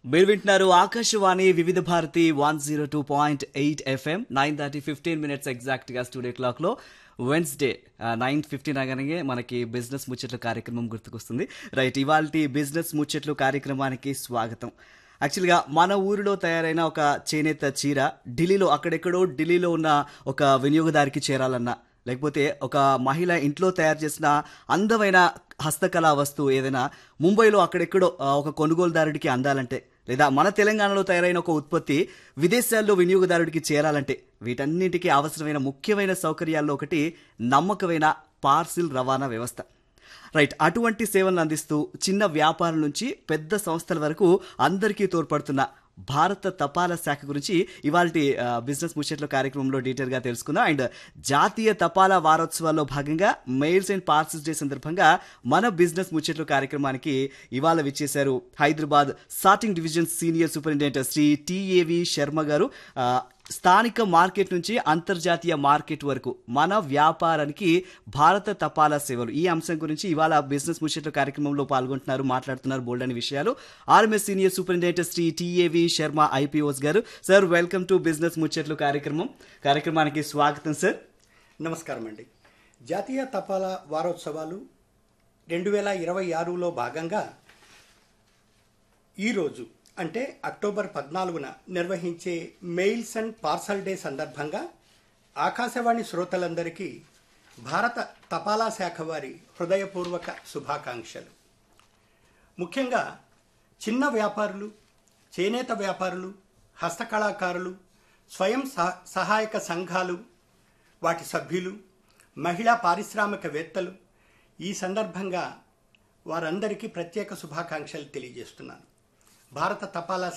మీరు వింటున్నారు Akashvani Vividh Bharati one zero two point eight FM nine thirty fifteen minutes exact గా studio clock లో Wednesday nine fifteen అనగానే మనకి బిజినెస్ ముచ్చట్లు కార్యక్రమం గుర్తుకొస్తుంది రైట్ ఇవాళ బిజినెస్ ముచ్చట్లు కార్యక్రమానికి స్వాగతం యాక్చువల్గా మన ఊరిలో తయారైన ఒక చేనేత చీర ఢిల్లీలో అక్కడెక్కడో ఢిల్లీలో ఉన్న ఒక వినియోగదారికి చేరాలన్నా లేకపోతే ఒక మహిళ ఇంట్లో తయారు చేసిన అందమైన హస్తకళా వస్తువు ఏదైనా ముంబైలో అక్కడెక్కడో ఆ, ఒక కొనుగోలుదారుడికి అందాలంటే లేదా మన తెలంగాణలో తయారైన ఒక ఉత్పత్తి విదేశాల్లో వినియోగదారుడికి చేరాలంటే వీటన్నిటికీ అవసరమైన ముఖ్యమైన సౌకర్యాల్లో ఒకటి నమ్మకమైన పార్సిల్ రవాణా వ్యవస్థ రైట్ అటువంటి సేవలను అందిస్తూ చిన్న వ్యాపారం నుంచి పెద్ద సంస్థల వరకు అందరికీ తోడ్పడుతున్న భారత తపాలా శాఖ గురించి ఇవాళ బిజినెస్ ముచ్చట్ల కార్యక్రమంలో డీటెయిల్ గా తెలుసుకుందాం అండ్ జాతీయ తపాలా వారోత్సవాల్లో భాగంగా మెయిల్స్ అండ్ పార్సల్స్ డే సందర్భంగా మన బిజినెస్ ముచ్చట్లు కార్యక్రమానికి ఇవాళ విచ్చేశారు Hyderabad sorting division senior superintendent Shri TAV Sharma garu ఆ, స్థానిక మార్కెట్ నుంచి అంతర్జాతీయ మార్కెట్ వరకు మన వ్యాపారానికి భారత తపాలా సేవలు ఈ అంశం గురించి ఇవాళ బిజినెస్ ముచ్చట్ల కార్యక్రమంలో పాల్గొంటున్నారు మాట్లాడుతున్నారు బోల్డ్ అని విషయాలు RMS senior superintendent Shri TAV Sharma IPoS garu sir welcome to business ముచ్చట్లు కార్యక్రమం కార్యక్రమానికి స్వాగతం సార్ నమస్కారం అండి జాతీయ తపాలా వారోత్సవాలు రెండు వేల ఇరవై ఆరులో భాగంగా ఈరోజు అంటే అక్టోబర్ పద్నాలుగున నిర్వహించే మెయిల్స్ అండ్ పార్సల్ డే సందర్భంగా ఆకాశవాణి శ్రోతలందరికీ భారత తపాలా శాఖ వారి హృదయపూర్వక శుభాకాంక్షలు ముఖ్యంగా చిన్న వ్యాపారులు చేనేత వ్యాపారులు హస్తకళాకారులు స్వయం సహ- సహాయక సంఘాలు వాటి సభ్యులు మహిళా పారిశ్రామికవేత్తలు ఈ సందర్భంగా వారందరికీ ప్రత్యేక శుభాకాంక్షలు తెలియజేస్తున్నాను భారత తపాలా